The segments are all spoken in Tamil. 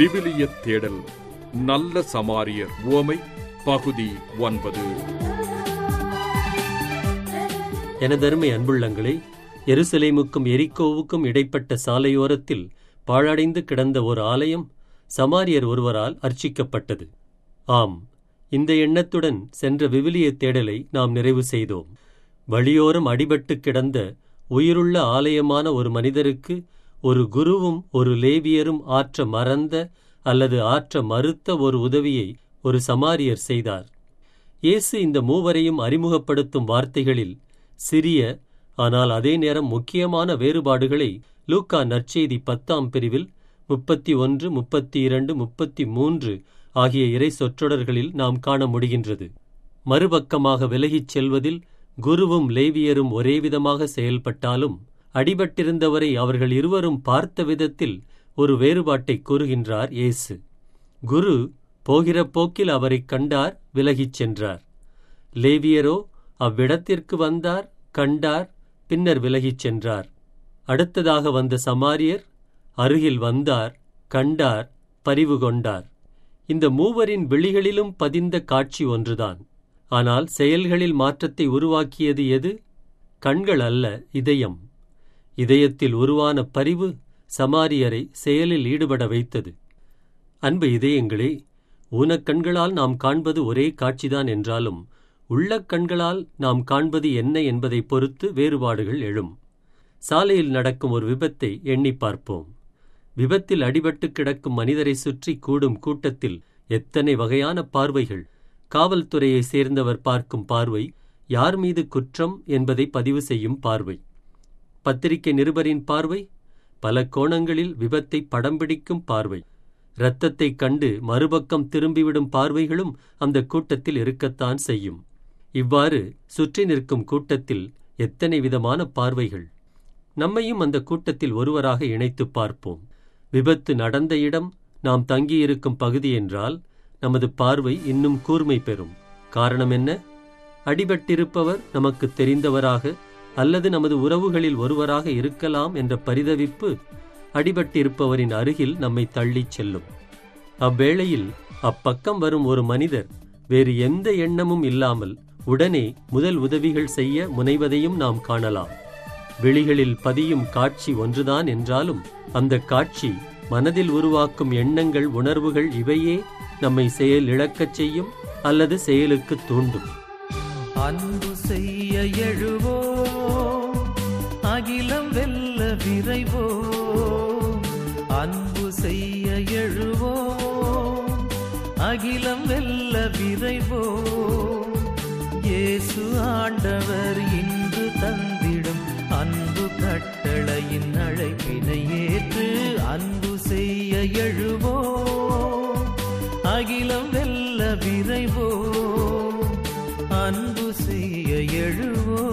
விவிலிய தேடல் நல்ல சமாரியர் உவமை பகுதி ஒன்பது எனதருமை அன்புள்ளங்களே எருசலேமுக்கும் எரிக்கோவுக்கும் இடைப்பட்ட சாலையோரத்தில் பாழடைந்து கிடந்த ஒரு ஆலயம் சமாரியர் ஒருவரால் அர்ச்சிக்கப்பட்டது ஆம் இந்த எண்ணத்துடன் சென்ற விவிலிய தேடலை நாம் நிறைவு செய்தோம் வழியோரம் அடிபட்டு கிடந்த உயிருள்ள ஆலயமான ஒரு மனிதருக்கு ஒரு குருவும் ஒரு லேவியரும் ஆற்ற மறந்த அல்லது ஆற்ற மறுத்த ஒரு உதவியை ஒரு சமாரியர் செய்தார் இயேசு இந்த மூவரையும் அறிமுகப்படுத்தும் வார்த்தைகளில் சிறிய ஆனால் அதே நேரம் முக்கியமான வேறுபாடுகளை லூக்கா நற்செய்தி பத்தாம் பிரிவில் முப்பத்தி ஒன்று முப்பத்தி இரண்டு முப்பத்தி மூன்று ஆகிய இறை சொற்றொடர்களில் நாம் காண முடிகின்றது மறுபக்கமாக விலகிச் செல்வதில் குருவும் லேவியரும் ஒரே விதமாக செயல்பட்டாலும் அடிபட்டிருந்தவரை அவர்கள் இருவரும் பார்த்த விதத்தில் ஒரு வேறுபாட்டை கூறுகின்றார் இயேசு குரு போகிற போக்கில் அவரைக் கண்டார் விலகிச் சென்றார் லேவியரோ அவ்விடத்திற்கு வந்தார் கண்டார் பின்னர் விலகிச் சென்றார் அடுத்ததாக வந்த சமாரியர் அருகில் வந்தார் கண்டார் பரிவு கொண்டார் இந்த மூவரின் விழிகளிலும் பதிந்த காட்சி ஒன்றுதான் ஆனால் செயல்களில் மாற்றத்தை உருவாக்கியது எது கண்கள் அல்ல இதயம் இதயத்தில் உருவான பரிவு சமாரியரை செயலில் ஈடுபட வைத்தது அன்பு இதயங்களே ஊனக்கண்களால் நாம் காண்பது ஒரே காட்சிதான் என்றாலும் உள்ள கண்களால் நாம் காண்பது என்ன என்பதை பொறுத்து வேறுபாடுகள் எழும் சாலையில் நடக்கும் ஒரு விபத்தை எண்ணி பார்ப்போம் விபத்தில் அடிபட்டு கிடக்கும் மனிதரை சுற்றி கூடும் கூட்டத்தில் எத்தனை வகையான பார்வைகள் காவல்துறையை சேர்ந்தவர் பார்க்கும் பார்வை யார் மீது குற்றம் என்பதை பதிவு செய்யும் பார்வை பத்திரிகை நிருபரின் பார்வை பல கோணங்களில் விபத்தை படம் பிடிக்கும் பார்வை இரத்தத்தைக் கண்டு மறுபக்கம் திரும்பிவிடும் பார்வைகளும் அந்த கூட்டத்தில் இருக்கத்தான் செய்யும் இவ்வாறு சுற்றி நிற்கும் கூட்டத்தில் எத்தனை விதமான பார்வைகள் நம்மையும் அந்த கூட்டத்தில் ஒருவராக இணைத்துப் பார்ப்போம் விபத்து நடந்த இடம் நாம் தங்கியிருக்கும் பகுதி என்றால் நமது பார்வை இன்னும் கூர்மை பெறும் காரணம் என்ன அடிபட்டிருப்பவர் நமக்கு தெரிந்தவராக அல்லது நமது உறவுகளில் ஒருவராக இருக்கலாம் என்ற பரிதவிப்பு அடிபட்டிருப்பவரின் அருகில் நம்மை தள்ளிச் செல்லும் அவ்வேளையில் அப்பக்கம் வரும் ஒரு மனிதர் வேறு எந்த எண்ணமும் இல்லாமல் உடனே முதல் உதவிகள் செய்ய முனைவதையும் நாம் காணலாம் விழிகளில் பதியும் காட்சி ஒன்றுதான் என்றாலும் அந்த காட்சி மனதில் உருவாக்கும் எண்ணங்கள் உணர்வுகள் இவையே நம்மை செயல் இழக்கச் செய்யும் அல்லது செயலுக்கு தூண்டும் அன்பு செய்ய எழுவோ அகிலம் வெல்ல விரைவோ அன்பு செய்ய எழுவோ அகிலம் வெல்ல விரைவோ இயேசு ஆண்டவர் இன்று தந்திடும் அன்பு கட்டளையின் அழைப்பினை ஏற்று அன்பு செய்ய எழுவோ அகிலம் வெல்ல விரைவோ அன்பு செய்ய எழுவோ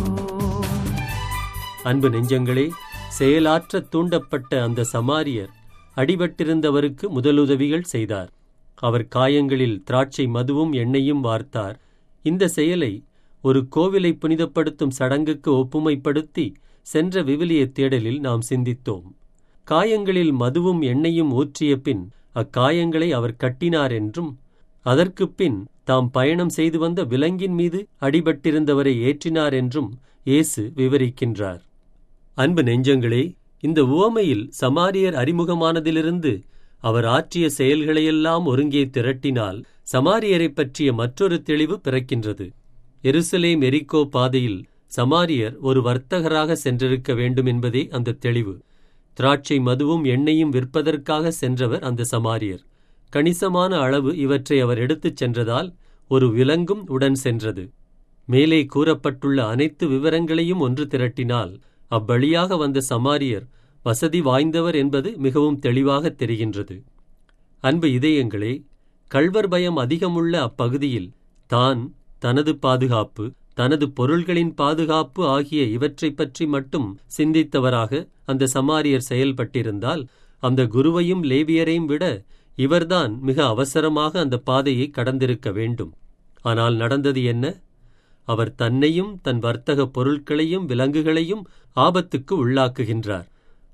அன்பு நெஞ்சங்களே செயலாற்ற தூண்டப்பட்ட அந்த சமாரியர் அடிபட்டிருந்தவருக்கு முதலுதவிகள் செய்தார் அவர் காயங்களில் திராட்சை மதுவும் எண்ணெயும் வார்த்தார் இந்த செயலை ஒரு கோவிலை புனிதப்படுத்தும் சடங்குக்கு ஒப்புமைப்படுத்தி சென்ற விவிலிய தேடலில் நாம் சிந்தித்தோம் காயங்களில் மதுவும் எண்ணெயும் ஊற்றிய பின் அக்காயங்களை அவர் கட்டினார் என்றும் அதற்குப் பின் தாம் பயணம் செய்து வந்த விலங்கின் மீது அடிபட்டிருந்தவரை ஏற்றினார் என்றும் இயேசு விவரிக்கின்றார் அன்பு நெஞ்சங்களே இந்த உவமையில் சமாரியர் அறிமுகமானதிலிருந்து அவர் ஆற்றிய செயல்களையெல்லாம் ஒருங்கே திரட்டினால் சமாரியரைப் பற்றிய மற்றொரு தெளிவு பிறக்கின்றது எருசலேம் எரிக்கோ பாதையில் சமாரியர் ஒரு வர்த்தகராக சென்றிருக்க வேண்டும் என்பதே அந்த தெளிவு திராட்சை மதுவும் எண்ணெயும் விற்பதற்காக சென்றவர் அந்த சமாரியர் கணிசமான அளவு இவற்றை அவர் எடுத்துச் சென்றதால் ஒரு விலங்கும் உடன் சென்றது மேலே கூறப்பட்டுள்ள அனைத்து விவரங்களையும் ஒன்று திரட்டினால் அவ்வழியாக வந்த சமாரியர் வசதி வாய்ந்தவர் என்பது மிகவும் தெளிவாக தெரிகின்றது அன்பு இதயங்களே கள்வர் பயம் அதிகமுள்ள அப்பகுதியில் தான் தனது பாதுகாப்பு தனது பொருள்களின் பாதுகாப்பு ஆகிய இவற்றைப் பற்றி மட்டும் சிந்தித்தவராக அந்த சமாரியர் செயல்பட்டிருந்தால் அந்த குருவையும் லேவியரையும் விட இவர்தான் மிக அவசரமாக அந்த பாதையை கடந்திருக்க வேண்டும் ஆனால் நடந்தது என்ன அவர் தன்னையும் தன் வர்த்தக பொருட்களையும் விலங்குகளையும் ஆபத்துக்கு உள்ளாக்குகின்றார்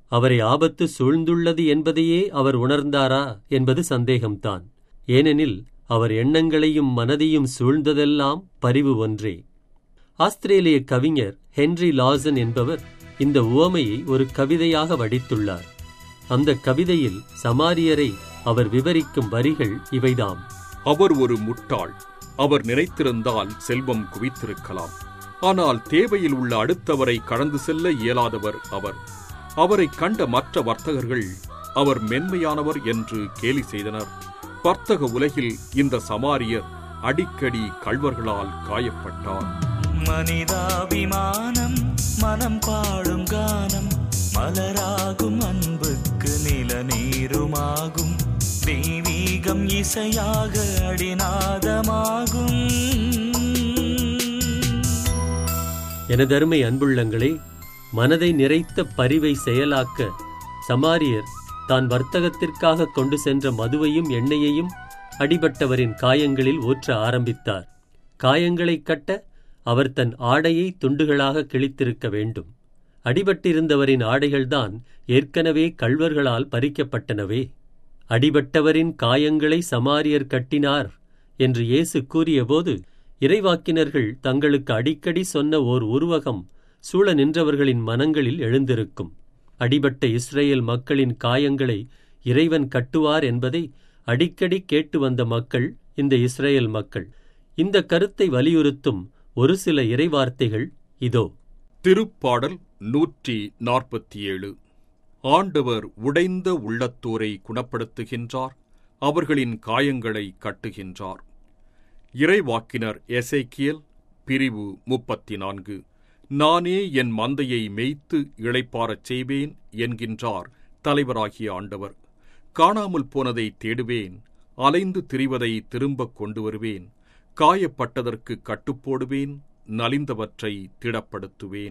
அவரை ஆபத்து சூழ்ந்துள்ளது என்பதையே அவர் உணர்ந்தாரா என்பது சந்தேகம்தான் ஏனெனில் அவர் எண்ணங்களையும் மனதையும் சூழ்ந்ததெல்லாம் பரிவு ஒன்றே ஆஸ்திரேலிய கவிஞர் ஹென்றி லாசன் என்பவர் இந்த உவமையை ஒரு கவிதையாக வடித்துள்ளார் அந்த கவிதையில் சமாரியரை அவர் விவரிக்கும் வரிகள் இவைதாம் அவர் ஒரு முட்டாள் அவர் நினைத்திருந்தால் செல்வம் குவித்திருக்கலாம் ஆனால் தேவையில் உள்ள அடுத்தவரை கடந்து செல்ல இயலாதவர் அவர் அவரை கண்ட மற்ற வர்த்தகர்கள் அவர் மென்மையானவர் என்று கேலி செய்தனர் வர்த்தக உலகில் இந்த சமாரியர் அடிக்கடி கள்வர்களால் காயப்பட்டார் மனிதாபிமானம் மனம் பாடும் கானம் மலராகும் அன்புக்கு நில நீருமாகும் தெய்வீகம் இசையாக அடிநாதமாகும் எனதருமை அன்புள்ளங்களே மனதை நிறைத்த பரிவை செயலாக்க சமாரியர் தான் வர்த்தகத்திற்காக கொண்டு சென்ற மதுவையும் எண்ணெயையும் அடிபட்டவரின் காயங்களில் ஊற்ற ஆரம்பித்தார் காயங்களைக் கட்ட அவர் தன் ஆடையை துண்டுகளாக கிழித்திருக்க வேண்டும் அடிபட்டிருந்தவரின் ஆடைகள்தான் ஏற்கனவே கள்வர்களால் பறிக்கப்பட்டனவே அடிபட்டவரின் காயங்களை சமாரியர் கட்டினார் என்று இயேசு கூறியபோது இறைவாக்கினர்கள் தங்களுக்கு அடிக்கடி சொன்ன ஓர் உருவகம் சூழ நின்றவர்களின் மனங்களில் எழுந்திருக்கும் அடிபட்ட இஸ்ரேல் மக்களின் காயங்களை இறைவன் கட்டுவார் என்பதை அடிக்கடி கேட்டு வந்த மக்கள் இந்த இஸ்ரேல் மக்கள் இந்த கருத்தை வலியுறுத்தும் ஒரு சில இறைவார்த்தைகள் இதோ திருப்பாடல் நூற்றி நாற்பத்தி ஏழு ஆண்டவர் உடைந்த உள்ளத்தோரை குணப்படுத்துகின்றார் அவர்களின் காயங்களை கட்டுகின்றார் இறைவாக்கினர் எசேக்கியல் பிரிவு முப்பத்தி நான்கு நானே என் மந்தையை மேய்த்து இளைப்பாரச் செய்வேன் என்கின்றார் தலைவராகிய ஆண்டவர் காணாமல் போனதை தேடுவேன் அலைந்து திரிவதை திரும்பக் கொண்டு வருவேன் காயப்பட்டதற்கு கட்டுப்போடுவேன் நலிந்தவற்றை திடப்படுத்துவேன்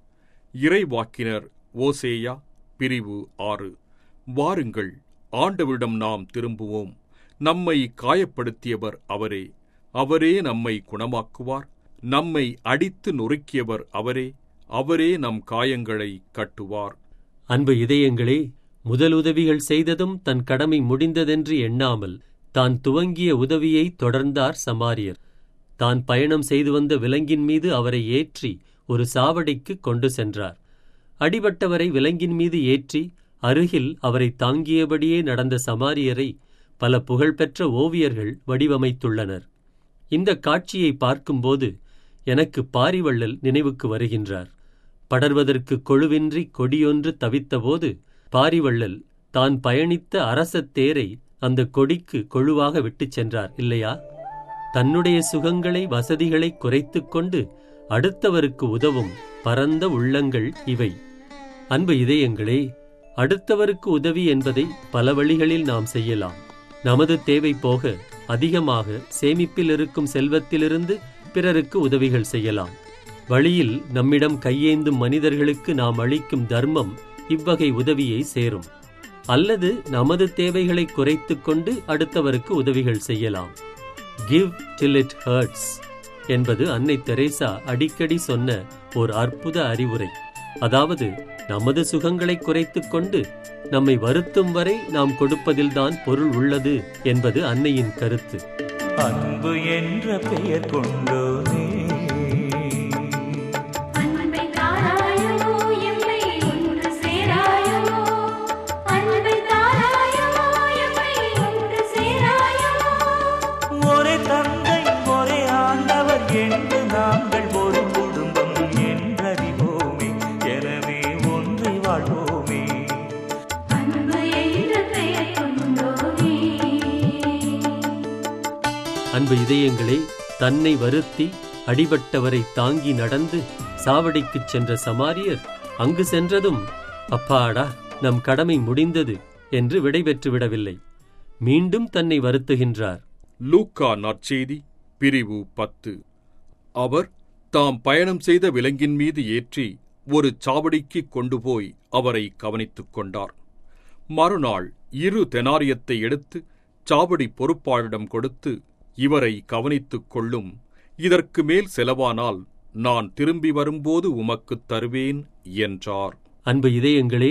இறைவாக்கினர் ஓசேயா பிரிவு ஆறு வாருங்கள் ஆண்டவரிடம் நாம் திரும்புவோம் நம்மை காயப்படுத்தியவர் அவரே அவரே நம்மை குணமாக்குவார் நம்மை அடித்து நொறுக்கியவர் அவரே அவரே நம் காயங்களை கட்டுவார் அன்பு இதயங்களே முதலுதவிகள் செய்ததும் தன் கடமை முடிந்ததென்று எண்ணாமல் தான் துவங்கிய உதவியை தொடர்ந்தார் சமாரியர் தான் பயணம் செய்து வந்த விலங்கின் மீது அவரை ஏற்றி ஒரு சாவடிக்கு கொண்டு சென்றார் அடிபட்டவரை விலங்கின் மீது ஏற்றி அருகில் அவரை தாங்கியபடியே நடந்த சமாரியரை பல புகழ்பெற்ற ஓவியர்கள் வடிவமைத்துள்ளனர் இந்த காட்சியை பார்க்கும்போது எனக்கு பாரிவள்ளல் நினைவுக்கு வருகின்றார் படர்வதற்கு கொழுவின்றி கொடியொன்று தவித்தபோது பாரிவள்ளல் தான் பயணித்த அரச தேரை அந்த கொடிக்கு கொழுவாக விட்டுச் சென்றார் இல்லையா தன்னுடைய சுகங்களை வசதிகளை குறைத்துக் கொண்டு அடுத்தவருக்கு உதவும் பரந்த உள்ளங்கள் இவை அன்பு இதயங்களே அடுத்தவருக்கு உதவி என்பதை பல வழிகளில் நாம் செய்யலாம் நமது தேவை போக அதிகமாக சேமிப்பில் இருக்கும் செல்வத்திலிருந்து பிறருக்கு உதவிகள் செய்யலாம் வழியில் நம்மிடம் கையேந்தும் மனிதர்களுக்கு நாம் அளிக்கும் தர்மம் இவ்வகை உதவியை சேரும் அல்லது நமது தேவைகளை குறைத்துக் கொண்டு அடுத்தவருக்கு உதவிகள் செய்யலாம் கிவ் டில் இட் ஹர்ட்ஸ் என்பது அன்னை தெரேசா அடிக்கடி சொன்ன ஓர் அற்புத அறிவுரை அதாவது நமது சுகங்களை குறைத்துக் கொண்டு நம்மை வருத்தும் வரை நாம் கொடுப்பதில்தான் பொருள் உள்ளது என்பது அன்னையின் கருத்து அன்பு என்ற பெயர் கொண்டோனே அன்பை தாராயோ எம்மை ஒன்று சேராயோ அன்பை தாராயோ எம்மை ஒன்று சேராயோ ஒரே தந்தை ஒரே ஆண்டவர் என்று நாங்கள் ஒரு குடும்பம் என்றறிவோமே எனவே ஒன்றி வாழ்வோமே அன்பு என்ற பெயர் கொண்டோனே அன்பு இதயங்களே தன்னை வருத்தி அடிபட்டவரை தாங்கி நடந்து சாவடிக்குச் சென்ற சமாரியர் அங்கு சென்றதும் அப்பாடா நம் கடமை முடிந்தது என்று விடைபெற்று விடவில்லை மீண்டும் தன்னை வருத்துகின்றார் லூக்கா நற்செய்தி பிரிவு பத்து அவர் தாம் பயணம் செய்த விலங்கின் மீது ஏற்றி ஒரு சாவடிக்கு கொண்டு போய் அவரை கவனித்துக் கொண்டார் மறுநாள் இரு தெனாரியத்தை எடுத்து சாவடி பொறுப்பாளரிடம் கொடுத்து இவரை கவனித்துக் கொள்ளும் இதற்கு மேல் செலவானால் நான் திரும்பி வரும்போது உமக்குத் தருவேன் என்றார் அன்பு இதயங்களே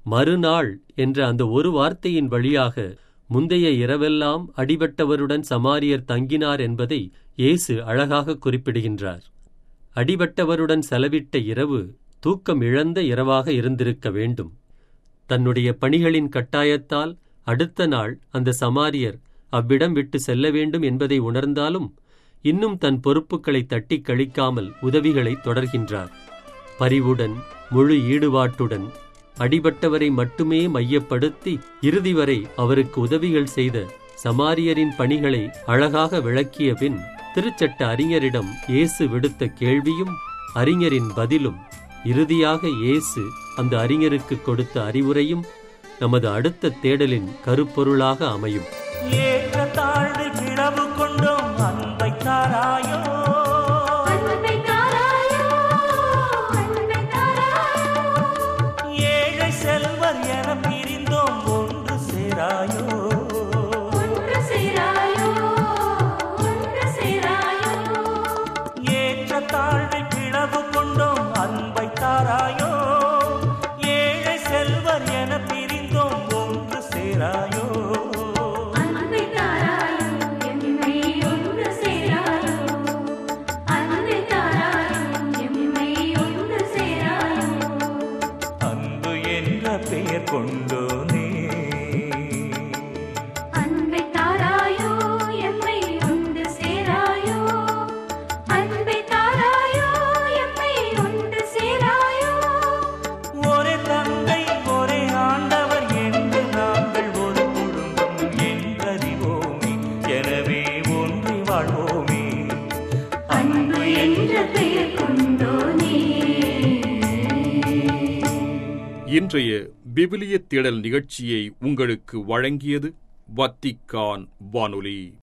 மறுநாள் என்ற அந்த ஒரு வார்த்தையின் வழியாக முந்தைய இரவெல்லாம் அடிபட்டவருடன் சமாரியர் தங்கினார் என்பதை இயேசு அழகாக குறிப்பிடுகின்றார் அடிபட்டவருடன் செலவிட்ட இரவு தூக்கம் இழந்த இரவாக இருந்திருக்க வேண்டும் தன்னுடைய பணிகளின் கட்டாயத்தால் அடுத்த நாள் அந்த சமாரியர் அவ்விடம் விட்டு செல்ல வேண்டும் என்பதை உணர்ந்தாலும் இன்னும் தன் பொறுப்புகளை தட்டிக் கழிக்காமல் உதவிகளை தொடர்கின்றார் பரிவுடன் முழு ஈடுபாட்டுடன் அடிபட்டவரை மட்டுமே மையப்படுத்தி இறுதி வரை அவருக்கு உதவிகள் செய்த சமாரியரின் பணிகளை அழகாக விளக்கிய பின் திருச்சட்ட அறிஞரிடம் இயேசு விடுத்த கேள்வியும் அறிஞரின் பதிலும் இறுதியாக இயேசு அந்த அறிஞருக்கு கொடுத்த அறிவுரையும் நமது அடுத்த தேடலின் கருப்பொருளாக அமையும் ஏற்ற தாழ்வில் பிளவு கொண்டோம் அன்பை தாராயோ அன்பை தாராயோ அன்பை தாராயோ ஏழை செல்வர் என பிரிந்தோம் ஒன்று சேராயோ ஒன்று சேராயோ ஒன்று சேராயோ ஏற்ற தாழ்வில் பிளவு கொண்டோம் அன்பை தாராயோ ஏழை செல்வர் என பிரிந்தோம் ஒன்று சேராயோ அன்பை தாராயோ எம்மை ஒன்று சேராயோ அன்பை தாராயோ எம்மை ஒன்று சேராயோ அன்பு என்ற பெயர் கொண்டோனே அன்பை தாராயோ எம்மை ஒன்று சேராயோ அன்பை தாராயோ எம்மை ஒன்று சேராயோ ஒரே தந்தை ஒரே ஆண்டவர் என்று நாங்கள் ஒரு குடும்பம் என்றறிவோமே எனவே ஒன்றி வாழ்வோமே அன்பு என்ற பெயர் கொண்டோனே இன்றைய விவிலிய தேடல் நிகழ்ச்சியை உங்களுக்கு வழங்கியது வத்திக்கான் வானொலி